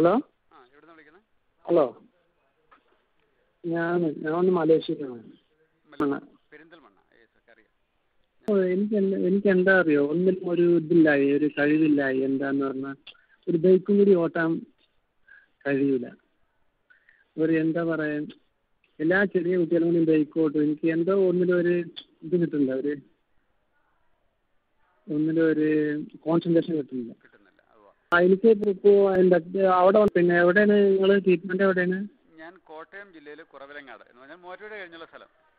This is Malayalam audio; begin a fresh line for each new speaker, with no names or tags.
ഹലോ
ആ എവിടുന്നാ വിളിക്കുന്നത്
ഹലോ ഞാൻ ഞാൻ ഒന്ന് മലേഷ്യയിലാണ് ആണ്.
പെരിന്തൽമണ്ണ യെസ് ഒക്കെ അറിയാം
ഓ എനിക്ക് എന്താ എനിക്ക് എന്താ അറിയോ ഒന്നിലും ഒരു ഇതില്ലായി ഒരു കഴിവില്ലായി എന്താന്ന് പറഞ്ഞാൽ ഒരു ബൈക്കും കൂടി ഓട്ടാൻ കഴിയൂല ഒരു എന്താ പറയുക എല്ലാ ചെറിയ കുട്ടികളും കൂടി ബൈക്ക് ഓട്ടും എനിക്ക് എന്തോ ഒന്നിലും ഒരു ഇത് കിട്ടുന്നില്ല ഒരു ഒന്നിലും ഒരു കോൺസെൻട്രേഷൻ കിട്ടുന്നില്ല
കിട്ടുന്നില്ല ഉവ്വ.
ആ എനിക്ക് ഇപ്പോൾ എന്താ അവിടെ പിന്നെ എവിടെയാണ് നിങ്ങൾ ട്രീറ്റ്മെൻറ്റ് എവിടെയാണ്
ഞാൻ കോട്ടയം ജില്ലയിൽ കുറവിലങ്ങാട് എന്ന് പറഞ്ഞാൽ മോറ്റോട് കഴിഞ്ഞുള്ള സ്ഥലം